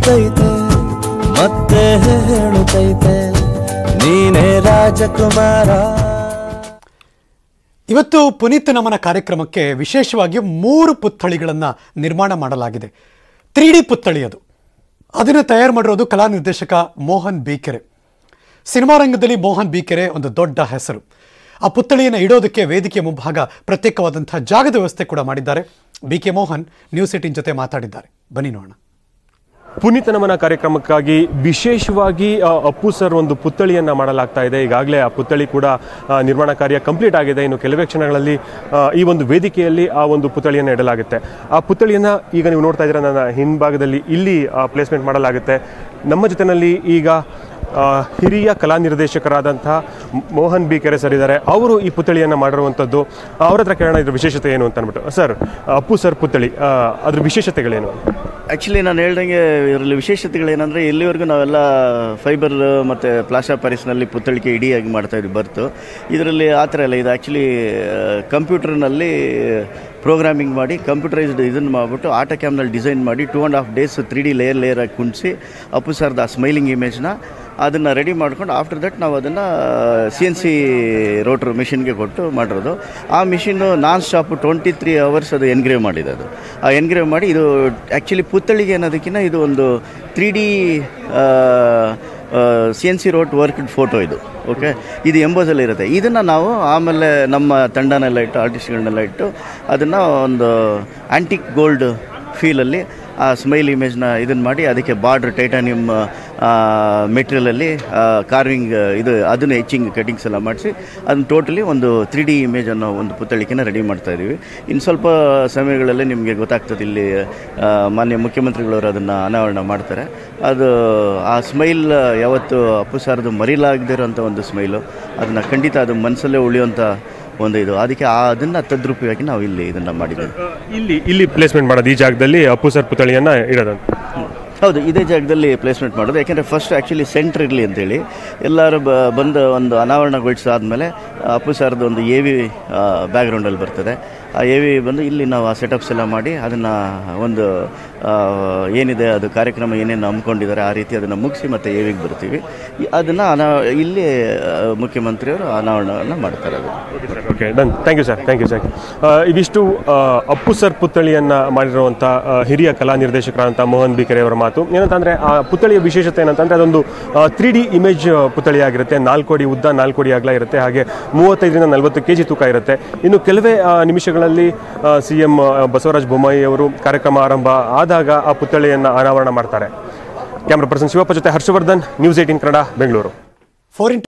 ಹೇಳುತ್ತೈತೆ ಮತ್ತೆ ಹೇಳುತ್ತೈತೆ ನೀನೇ ರಾಜಕುಮಾರ ಇವತ್ತು ಪುನೀತ್ ನಮನ ಕಾರ್ಯಕ್ರಮಕ್ಕೆ ವಿಶೇಷವಾಗಿ ಮೂರು ಪುತ್ಥಳಿಗಳನ್ನು ನಿರ್ಮಾಣ ಮಾಡಲಾಗಿದೆ ತ್ರೀ ಡಿ ಪುತ್ಥಳಿ ಅದು ಅದನ್ನು ತಯಾರು ಮಾಡಿರೋದು ಕಲಾ ನಿರ್ದೇಶಕ ಮೋಹನ್ ಬೀಕೆರೆ ಸಿನಿಮಾ ರಂಗದಲ್ಲಿ ಮೋಹನ್ ಬೀಕೆರೆ ಒಂದು ದೊಡ್ಡ ಹೆಸರು ಆ ಪುತ್ಥಳಿಯನ್ನು ಇಡೋದಕ್ಕೆ ವೇದಿಕೆ ಮುಂಭಾಗ ಪ್ರತ್ಯೇಕವಾದಂತಹ ಜಾಗದ ವ್ಯವಸ್ಥೆ ಕೂಡ ಮಾಡಿದ್ದಾರೆ B K Mohan news eighteen ಜೊತೆ ಮಾತಾಡಿದ್ದಾರೆ ಬನ್ನಿ ನೋಡೋಣ ಪುನೀತ ನಮನ ಕಾರ್ಯಕ್ರಮಕ್ಕಾಗಿ ವಿಶೇಷವಾಗಿ ಆ, ಅಪ್ಪು ಸರ್ ಒಂದು ಪುತ್ಥಳಿಯನ್ನ ಮಾಡಲಾಗ್ತಾ ಇದೆ ಈಗಾಗಲೇ ಆ ಪುತ್ಥಳಿ ಕೂಡ ಆ, ನಿರ್ಮಾಣ ಕಾರ್ಯ ಕಂಪ್ಲೀಟ್ ಆಗಿದೆ ಇನ್ನು ಕೆಲವೇ ಕ್ಷಣಗಳಲ್ಲಿ ಆ, ಈ ಒಂದು ವೇದಿಕೆಯಲ್ಲಿ ಆ ಒಂದು ಪುತ್ಥಳಿಯನ್ನು ಇಡಲಾಗುತ್ತೆ ಆ ಪುತ್ಥಳಿಯನ್ನ ಈಗ ನೀವು ನೋಡ್ತಾ ಇದ್ದೀರಾ ನನ್ನ ಹಿಂಭಾಗದಲ್ಲಿ ಇಲ್ಲಿ ಪ್ಲೇಸ್ಮೆಂಟ್ ಮಾಡಲಾಗುತ್ತೆ ನಮ್ಮ ಜೊತೆನಲ್ಲಿ ಈಗ ಆ, ಹಿರಿಯ ಕಲಾ ನಿರ್ದೇಶಕರಾದಂತಹ ಮ್- ಮೋಹನ್ ಬಿ ಕೆರೆ ಸರ್ ಇದ್ದಾರೆ ಅವರು ಈ ಪುತ್ಥಳಿಯನ್ನು ಮಾಡಿರುವಂಥದ್ದು ಅವ್ರ ಹತ್ರ ಕೇಳೋಣ ಇದ್ರ ವಿಶೇಷತೆ ಏನು ಅಂತ ಅಂದ್ಬಿಟ್ಟು ಸರ್ ಅಪ್ಪು ಸರ್ ಪುತ್ಥಳಿ ಆ, ಅದ್ರ ವಿಶೇಷತೆಗಳೇನು ಆ್ಯಕ್ಚುಲಿ ನಾನು ಹೇಳ್ದಂಗೆ ಇದರಲ್ಲಿ ವಿಶೇಷತೆಗಳೇನೆಂದರೆ ಇಲ್ಲಿವರೆಗೂ ನಾವೆಲ್ಲ ಫೈಬರ್ ಮತ್ತು ಪ್ಲಾಸ್ಟರ್ ಪ್ಯಾರಿಸ್ನಲ್ಲಿ ಪುತ್ತಳಿಕೆ ಇಡಿಯಾಗಿ ಮಾಡ್ತಾ ಇದ್ವಿ ಬರ್ತು ಇದರಲ್ಲಿ ಆ ಥರ ಇಲ್ಲ ಇದು ಆ್ಯಕ್ಚುಲಿ ಕಂಪ್ಯೂಟರ್ನಲ್ಲಿ ಪ್ರೋಗ್ರಾಮಿಂಗ್ ಮಾಡಿ ಕಂಪ್ಯೂಟರೈಸ್ಡ್ ಇದನ್ನು ಮಾಡಿಬಿಟ್ಟು ಆಟ ಕ್ಯಾಮ್ನಲ್ಲಿ ಡಿಸೈನ್ ಮಾಡಿ two and half days three D layer layer ಆಗಿ ಕುಣಿಸಿ ಅಪ್ಪು ಸರ್ದು ಆ ಸ್ಮೈಲಿಂಗ್ ಇಮೇಜ್ನ ಅದನ್ನು ರೆಡಿ ಮಾಡ್ಕೊಂಡು ಆಫ್ಟರ್ ದಟ್ ನಾವು ಅದನ್ನು ಸಿ ಎನ್ ಸಿ ರೋಟ್ರ್ ಮಿಷಿನ್ಗೆ ಕೊಟ್ಟು ಮಾಡಿರೋದು ಆ ಮಿಷಿನ್ನು non stop twenty three hours ಅದು ಎನ್ಗ್ರೇವ್ ಮಾಡಿದೆ ಅದು ಆ ಎನ್ಗ್ರೇವ್ ಮಾಡಿ ಇದು ಆ್ಯಕ್ಚುಲಿ ಪುತ್ತಳಿಗೆ ಅನ್ನೋದಕ್ಕಿಂತ ಇದು ಒಂದು three D C N C router worked photo ಇದು ಓಕೆ ಇದು ಎಂಬೋಸಲ್ಲಿ ಇರುತ್ತೆ ಇದನ್ನು ನಾವು ಆಮೇಲೆ ನಮ್ಮ ತಂಡನೆಲ್ಲ ಇಟ್ಟು ಆರ್ಟಿಸ್ಟ್ಗಳನ್ನೆಲ್ಲ ಇಟ್ಟು ಅದನ್ನು ಒಂದು ಆ್ಯಂಟಿಕ್ ಗೋಲ್ಡ್ ಫೀಲಲ್ಲಿ ಆ ಸ್ಮೈಲ್ ಇಮೇಜ್ನ ಇದನ್ನು ಮಾಡಿ ಅದಕ್ಕೆ ಬಾರ್ಡ್ರ್ ಟೈಟಾನಿಯಮ್ ಮೆಟೀರಿಯಲಲ್ಲಿ ಕಾರ್ವಿಂಗ್ ಇದು ಅದನ್ನು ಎಚಿಂಗ್ ಕಟಿಂಗ್ಸ್ ಎಲ್ಲ ಮಾಡಿಸಿ ಅದನ್ನು ಟೋಟಲಿ ಒಂದು ತ್ರೀ ಡಿ ಇಮೇಜ್ ಅನ್ನೋ ಒಂದು ಪುತ್ತಳಿಕೆನ ರೆಡಿ ಮಾಡ್ತಾ ಇದ್ದೀವಿ ಇನ್ನು ಸ್ವಲ್ಪ ಸಮಯಗಳಲ್ಲಿ ನಿಮಗೆ ಗೊತ್ತಾಗ್ತದೆ ಇಲ್ಲಿ ಆ, ಮಾನ್ಯ ಮುಖ್ಯಮಂತ್ರಿಗಳವರು ಅದನ್ನು ಅನಾವರಣ ಮಾಡ್ತಾರೆ ಅದು ಆ ಸ್ಮೈಲ್ ಯಾವತ್ತು ಅಪ್ಪು ಸಾರ್ದು ಮರಿಲಾಗದಿರೋಂಥ ಒಂದು ಸ್ಮೈಲು ಅದನ್ನು ಖಂಡಿತ ಅದು ಮನಸ್ಸಲ್ಲೇ ಉಳಿಯುವಂಥ ಒಂದು ಇದು ಅದಕ್ಕೆ ಆ ಅದನ್ನು ತದ್ರೂಪವಾಗಿ ನಾವು ಇಲ್ಲಿ ಇದನ್ನು ಮಾಡಿದ್ದೀವಿ ಇಲ್ಲಿ ಇಲ್ಲಿ ಪ್ಲೇಸ್ಮೆಂಟ್ ಮಾಡೋದು ಈ ಜಾಗದಲ್ಲಿ ಅಪ್ಪು ಸರ್ ಪುತ್ಥಳಿಯನ್ನ ಇಡೋದಂತ ಹೌದು ಇದೇ ಜಾಗದಲ್ಲಿ ಪ್ಲೇಸ್ಮೆಂಟ್ ಮಾಡೋದು ಯಾಕೆಂದರೆ ಫಸ್ಟ್ ಆ್ಯಕ್ಚುಲಿ ಸೆಂಟ್ರ್ ಇರಲಿ ಅಂತೇಳಿ ಎಲ್ಲರೂ ಬ ಬಂದು ಒಂದು ಅನಾವರಣಗೊಳಿಸಾದ್ಮೇಲೆ ಅಪ್ಪು ಸಾರ್ದು ಒಂದು ಎ ವಿ ಬ್ಯಾಕ್ಗ್ರೌಂಡಲ್ಲಿ ಬರ್ತದೆ ಆ ಎ ವಿ ಬಂದು ಇಲ್ಲಿ ನಾವು ಆ ಸೆಟಪ್ಸ್ ಎಲ್ಲ ಮಾಡಿ ಅದನ್ನು ಒಂದು ಆ, ಏನಿದೆ ಅದು ಕಾರ್ಯಕ್ರಮ ಏನೇನು ಹಮ್ಮಿಕೊಂಡಿದ್ದಾರೆ ಆ ರೀತಿ ಅದನ್ನು ಮುಗಿಸಿ ಮತ್ತೆ ಎ ವಿಗೆ ಬರ್ತೀವಿ ಅದನ್ನು ಅನಾ ಇಲ್ಲಿ ಆ, ಮುಖ್ಯಮಂತ್ರಿಯವರು ಅನಾವರಣವನ್ನು ಮಾಡ್ತಾರೆ ಅದು okay done thank you sir thank you sir ಇದಿಷ್ಟು ಆ, ಅಪ್ಪು ಸರ್ ಪುತ್ಥಳಿಯನ್ನು ಮಾಡಿರುವಂಥ ಆ, ಹಿರಿಯ ಕಲಾ ನಿರ್ದೇಶಕರಾದಂಥ ಮೋಹನ್ ಬಿ ಕೆರೆ ಅವರ ಮಾತು ಏನಂತಂದರೆ ಆ ಪುತ್ಥಳಿಯ ವಿಶೇಷತೆ ಏನಂತಂದರೆ ಅದೊಂದು ತ್ರೀ ಡಿ ಇಮೇಜ್ ಪುತ್ಥಳಿ ಆಗಿರುತ್ತೆ ನಾಲ್ಕು ಅಡಿ ಉದ್ದ ನಾಲ್ಕು ಅಡಿ ಅಗಲ ಇರುತ್ತೆ ಹಾಗೆ ಮೂವತ್ತೈದರಿಂದ ನಲವತ್ತು ಕೆ ಜಿ ತೂಕ ಇರುತ್ತೆ ಇನ್ನು ಕೆಲವೇ ಆ, ನಿಮಿಷಗಳಲ್ಲಿ ಸಿ ಎಂ ಬಸವರಾಜ ಬೊಮ್ಮಾಯಿ ಅವರು ಕಾರ್ಯಕ್ರಮ ಆರಂಭ ಆದಾಗ ಆ ಪುತ್ಥಳಿಯನ್ನು ಅನಾವರಣ ಮಾಡ್ತಾರೆ ಕ್ಯಾಮ್ರಾ ಪರ್ಸನ್ ಶಿವಪ್ಪ ಜೊತೆ Harshavardhan news eighteen Kannada Bengaluru four